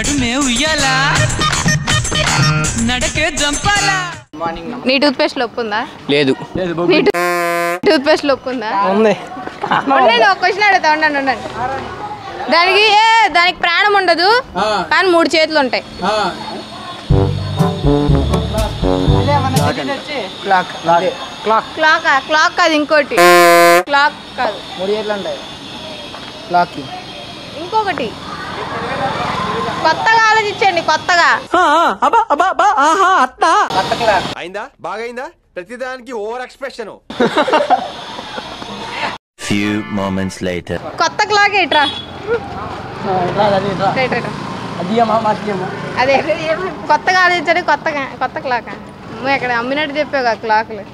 నడుమే ఉయ్యాలా నడకే జంపాలా నీ టూత్ పేస్ట్ లో ఒప్పుందా లేదు నీ టూత్ పేస్ట్ లో ఒప్పుందా ఉంది ఉండండి ఒక క్వశ్చన్ అడుగుతా ఉండండి ఉండండి దానికి ఏ దానికి ప్రాణం ఉండదు కానీ మూడు చేతులు ఉంటాయి క్లాక్ క్లాక్ క్లాక్ క్లాక్ కాదు ఇంకోటి క్లాక్ కాదు మూడు చేతులు ఉంటాయి క్లాక్ ఇంకొకటి కొత్తగా ఆలోచించండి కొత్తగా కొత్త క్లాక్ అయిందా బాగైందా ప్రతిదానికి over expression Few moments later. కొత్త క్లాక్ ఏట్రా రైట్ రైట్ అది అమ్మా మార్చేయమ్మా అదే కొత్తగా ఆలోచించండి కొత్తగా కొత్త క్లాక్ ఇక్కడ అమ్మినట్టు చెప్పావు క్లాక్లు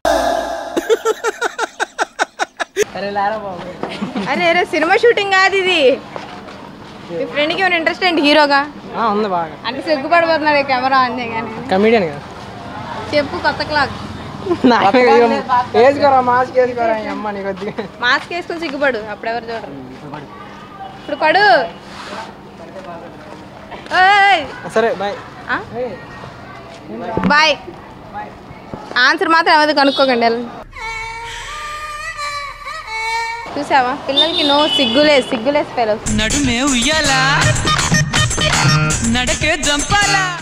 సరే లేరా బాబు అరే అరే సినిమా షూటింగ్ కాదు ఇది మీ ఫ్రెండ్కి ఏమైనా ఇంట్రెస్ట్ ఏంటి హీరోగా ఉంది బాగా అంటే సిగ్గుపడిపోతున్నాడు కెమెరా అందే కానీ కమిడియన్ కదా చెప్పు కొత్త క్లాక్ వేసుకోరా మాస్క్ వేసుకోరా ఈ అమ్మ నీకు వద్దు మాస్క్ వేసుకొని సిగ్గుపడు అప్పుడు ఎవరు చూడరు ఇప్పుడు పడు ఓయ్! సరే బాయ్ ఆ? బాయ్ ఆన్సర్ మాత్రం ఎవరు కనుక్కోకండి వెళ్ళండి. చూసావా పిల్లలకి నో సిగ్గులే సిగ్గులేసి ఫెలోస్ నడుమే ఉయ్యాలా నడకే జంపాలా